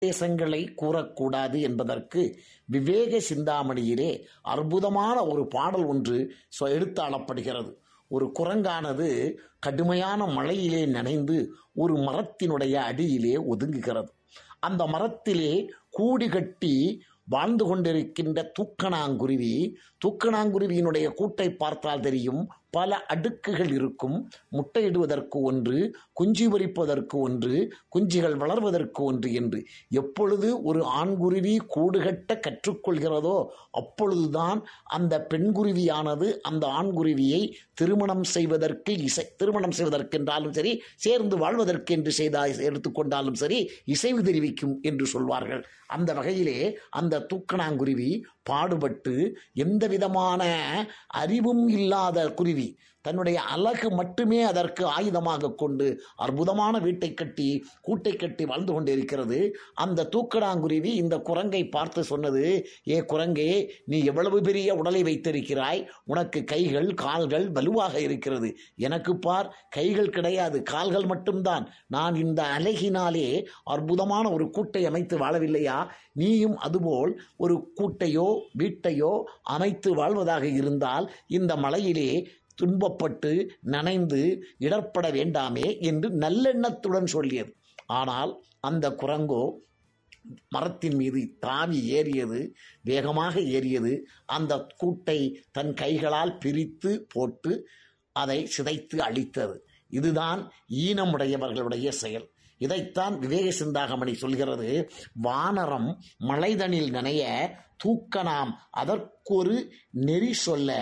தேசங்களை கூறக்கூடாது என்பதற்கு விவேக சிந்தாமணியிலே அற்புதமான ஒரு பாடல் ஒன்று சொ- எடுத்தாளப்படுகிறது ஒரு குரங்கானது கடுமையான மழையிலே நனைந்து ஒரு மரத்தினுடைய அடியிலே ஒதுங்குகிறது அந்த மரத்திலே கூடு கட்டி வாழ்ந்து கொண்டிருக்கின்ற தூக்கணாங்குருவி தூக்கணாங்குருவியினுடைய கூட்டை பார்த்தால் தெரியும் பல அடுக்குகள் இருக்கும் முட்டையிடுவதற்கு ஒன்று குஞ்சு பொரிப்பதற்கு ஒன்று குஞ்சுகள் வளர்வதற்கு ஒன்று என்று எப்பொழுது ஒரு ஆண்குருவி கூடுகட்ட கற்றுக்கொள்கிறதோ அப்பொழுதுதான் அந்த பெண்குருவியானது அந்த ஆண்குருவியை திருமணம் செய்வதற்கு இசை திருமணம் செய்வதற்கென்றாலும் சரி சேர்ந்து வாழ்வதற்கு என்று செய்தா எடுத்துக்கொண்டாலும் சரி இசைவு தெரிவிக்கும் என்று சொல்வார்கள் அந்த வகையிலே அந்த தூக்கணாங்குருவி பாடுபட்டு எந்த விதமான அறிவும் இல்லாத குருவி தன்னுடைய அழகு மட்டுமே அதற்கு ஆயுதமாக கொண்டு அற்புதமான வீட்டை கட்டி கூட்டை கட்டி வாழ்ந்து கொண்டிருக்கிறது அந்த தூக்கணாங்குருவி இந்த குரங்கை பார்த்து சொன்னது ஏ குரங்கே நீ எவ்வளவு பெரிய உடலை வைத்திருக்கிறாய் உனக்கு கைகள் கால்கள் வலுவாக இருக்கிறது எனக்கு பார் கைகள் கிடையாது கால்கள் மட்டும்தான் நான் இந்த அழகினாலே அற்புதமான ஒரு கூட்டை அமைத்து வாழவில்லையா நீயும் அதுபோல் ஒரு கூட்டையோ வீட்டையோ அமைத்து வாழ்வதாக இருந்தால் இந்த மலையிலே துன்பப்பட்டு நனைந்து இடர்பட வேண்டாமே என்று நல்லெண்ணத்துடன் சொல்லியது ஆனால் அந்த குரங்கோ மரத்தின் மீது தாவி ஏறியது வேகமாக ஏறியது அந்த கூட்டை தன் கைகளால் பிரித்து போட்டு அதை சிதைத்து அழித்தது இதுதான் ஈனமுடையவர்களுடைய செயல் இதைத்தான் விவேக சிந்தாகமணி சொல்கிறது வானரம் மலைதனில் நனைய தூக்கனாம் அதற்கொரு நெறி சொல்ல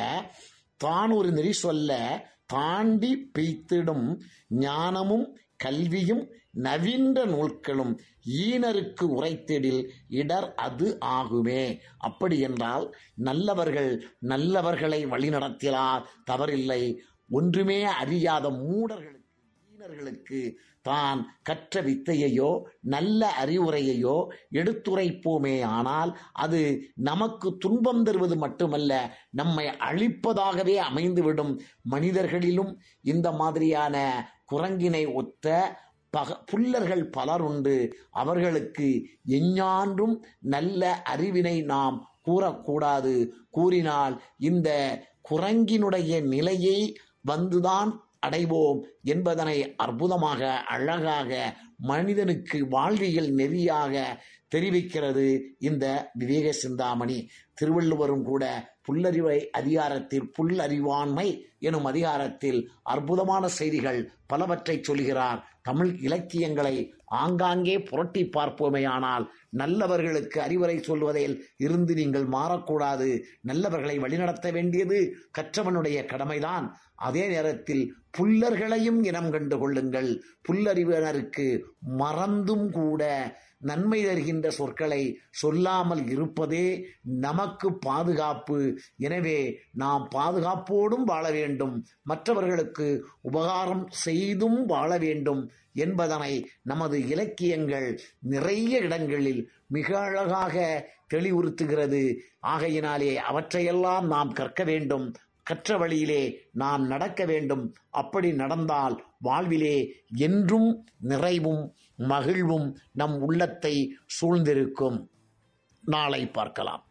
தான் ஒரு நெறி சொல்ல தாண்டி பெய்த்திடும் ஞானமும் கல்வியும் நவீன நூல்களும் ஈனருக்கு உரைத்திடில் இடர் அது ஆகுமே அப்படி என்றால் நல்லவர்கள் நல்லவர்களை வழிநடத்தினால் தவறில்லை ஒன்றுமே அறியாத மூடர்களுக்கு ஈனர்களுக்கு தான் கற்ற வித்தையையோ நல்ல அறிவுரையையோ எடுத்துரைப்போமே ஆனால் அது நமக்கு துன்பம் தருவது மட்டுமல்ல நம்மை அழிப்பதாகவே அமைந்துவிடும் மனிதர்களிலும் இந்த மாதிரியான குரங்கினை ஒத்த பக புல்லர்கள் பலருண்டு அவர்களுக்கு எஞ்ஞான்றும் நல்ல அறிவினை நாம் கூறக்கூடாது கூறினால் இந்த குரங்கினுடைய நிலையை வந்துதான் அடைவோம் என்பதனை அற்புதமாக அழகாக மனிதனுக்கு வாழ்வியல் நெறியாக தெரிவிக்கிறது இந்த விவேக சிந்தாமணி திருவள்ளுவரும் கூட புல்லறிவை அதிகாரத்தில் புல்லறிவாண்மை எனும் அதிகாரத்தில் அற்புதமான செய்திகள் பலவற்றை சொல்கிறார் தமிழ் இலக்கியங்களை ஆங்காங்கே புரட்டி பார்ப்போமேயானால் நல்லவர்களுக்கு அறிவுரை சொல்வதில் இருந்து நீங்கள் மாறக்கூடாது நல்லவர்களை வழிநடத்த வேண்டியது கற்றவனுடைய கடமைதான் அதே நேரத்தில் புல்லர்களையும் இனம் கண்டு கொள்ளுங்கள் புல்லறிவினருக்கு மறந்தும் கூட நன்மை தருகின்ற சொற்களை சொல்லாமல் இருப்பதே நமக்கு பாதுகாப்பு எனவே நாம் பாதுகாப்போடும் வாழ வேண்டும் மற்றவர்களுக்கு உபகாரம் செய்தும் வாழ வேண்டும் என்பதனை நமது இலக்கியங்கள் நிறைய இடங்களில் மிக அழகாக தெளிவுறுத்துகிறது ஆகையினாலே அவற்றையெல்லாம் நாம் கற்க வேண்டும் கற்ற வழியிலே நாம் நடக்க வேண்டும் அப்படி நடந்தால் வாழ்விலே என்றும் நிறைவும் மகிழ்வும் நம் உள்ளத்தை சூழ்ந்திருக்கும் நாளை பார்க்கலாம்